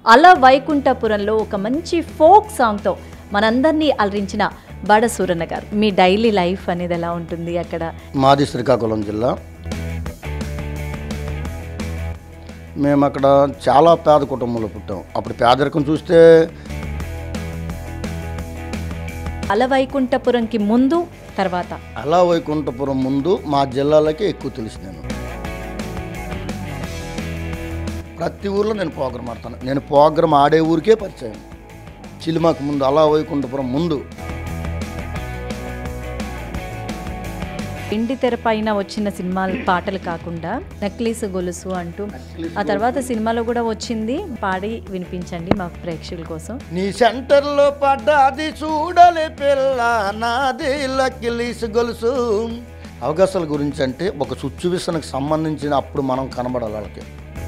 అల వైకుంఠపురంలో ఒక మంచి ఫోక్ సాంగ్తో మనందరినీ అలరించిన బడ సూరన్న గారు మీ డైలీ లైఫ్ అనేది ఎలా ఉంటుంది అక్కడ మాది శ్రీకాకుళం జిల్లా మేము అక్కడ చాలా పేద కుటుంబంలో పుట్టాం అప్పుడు పేదరికం చూస్తే అల వైకుంఠపురంకి ముందు తర్వాత అలా వైకుంఠపురం ముందు మా జిల్లాలకే ఎక్కువ తెలుసు నేను ప్రతి ఊర్లో నేను ప్రోగ్రామ్ ఆడతాను నేను ప్రోగ్రామ్ ఆడే ఊరికే పరిచయం చిలిమాకు ముందు అలా వైకుంఠపురం ముందు ఇంటి తెర పైన వచ్చిన సినిమాల పాటలు కాకుండా నక్లీసు గొలుసు అంటూ ఆ తర్వాత సినిమాలో కూడా వచ్చింది పాడి వినిపించండి మా ప్రేక్షకుల కోసం నీ సెంటర్లో పడ్డది చూడలే పిల్ల నాది లక్కిలీసు గొలుసు అవకాశాల గురించి అంటే ఒక సుచ్చువిసనకు సంబంధించిన అప్పుడు మనం కనబడాలి వాళ్ళకి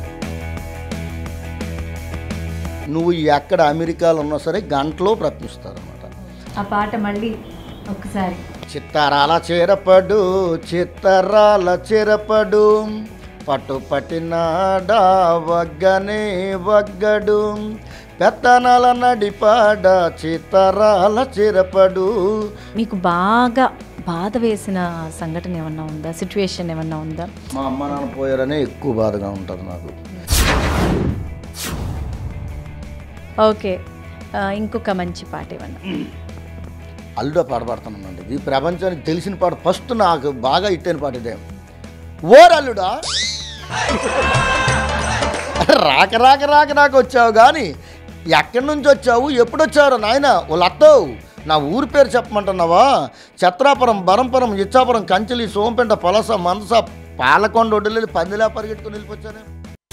నువ్వు ఎక్కడ అమెరికాలో ఉన్నా సరే గంటలో ప్రయత్నిస్తారు అనమాట ఆ పాట మళ్ళీ ఒకసారి చిత్తరాల చిరపడు చిత్తరాల చిరపడు పట్టు పట్టినాడా వగ్గనే వగ్గడు పెత్తనాల నడిపాడ చిత్తరాల చిరపడు మీకు బాగా బాధ వేసిన సంఘటన ఏమన్నా ఉందా సిచ్యువేషన్ ఏమన్నా ఉందా మా అమ్మ నాన్న పోయారనే ఎక్కువ బాధగా ఉంటుంది నాకు ఓకే ఆ, ఇంకొక మంచి పాట ఏమన్నా అల్లుడో పాట పాడుతున్నానండి ఇది ప్రపంచానికి తెలిసిన పాట ఫస్ట్ నాకు బాగా ఇట్టైన పాట ఇదే ఓర్ అల్లుడా రాక రాక రాక రాక వచ్చావు కానీ ఎక్కడి నుంచి వచ్చావు ఎప్పుడు వచ్చావు నాయన వాళ్ళు అత్తవు నా ఊరి పేరు చెప్పమంటున్నావా చత్రాపురం బరంపురం ఇచ్చాపురం కంచెలి సోంపెంట పలస మనస పాలకొండ ఒడ్డులెళ్ళి పందిలా పరిగెట్టుకుని వెళ్ళిపోచ్చాను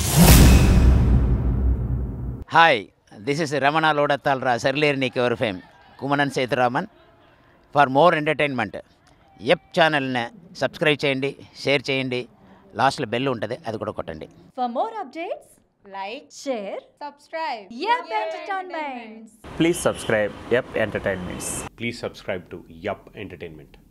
హాయ్ దిస్ ఇస్ రమణ లోడత్తాల్రా సర్లేరు నీకు ఎవరు fame Kumanan Sethuraman for more entertainment yep ఛానల్ని సబ్స్క్రైబ్ చేయండి షేర్ చేయండి లాస్ట్లో బెల్ ఉంటుంది అది కూడా కొట్టండి for more updates like, share subscribe. Yep Entertainment. Please subscribe Yep Entertainments. Please subscribe to Yup Entertainment.